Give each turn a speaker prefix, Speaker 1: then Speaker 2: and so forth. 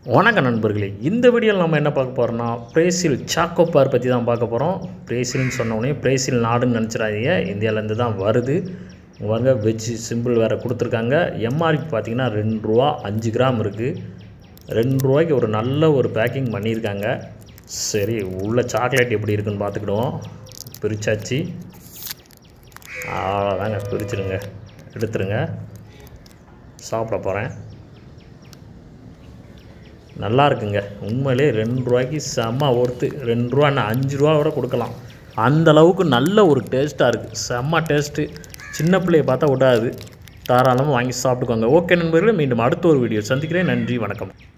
Speaker 1: வணக்கம் நண்பர்களே இந்த வீடியோவில் நம்ம என்ன பார்க்க போகிறோம்னா பிரேசில் சாக்கோபார் பற்றி தான் பார்க்க போகிறோம் பிரேசில்னு சொன்ன உடனே பிரேசில் நாடுன்னு நினச்சிடாதீங்க இந்தியாவிலேருந்து தான் வருது இங்க பாருங்க வெஜ் சிம்பிள் வேறு கொடுத்துருக்காங்க எம்ஆர்பி பார்த்தீங்கன்னா ரெண்டு ரூபா அஞ்சு கிராம் இருக்குது ரெண்டு ரூபாய்க்கு ஒரு நல்ல ஒரு பேக்கிங் பண்ணியிருக்காங்க சரி உள்ள சாக்லேட் எப்படி இருக்குன்னு பார்த்துக்கிடுவோம் பிரிச்சாச்சு அவ்வளோதாங்க பிரிச்சிருங்க எடுத்துருங்க சாப்பிட போகிறேன் நல்லா இருக்குங்க உண்மையிலே ரெண்டு ரூபாய்க்கு செம்ம ஒர்த்து ரெண்டு ரூபா என்ன அஞ்சு ரூபா கூட கொடுக்கலாம் அந்த அளவுக்கு நல்ல ஒரு டேஸ்ட்டாக இருக்குது செம்ம டேஸ்ட்டு சின்ன பிள்ளைய பார்த்தா விடாது தாராளமாக வாங்கி சாப்பிட்டுக்கோங்க ஓகே நண்பர்களே மீண்டும் அடுத்த ஒரு வீடியோ சந்திக்கிறேன் நன்றி வணக்கம்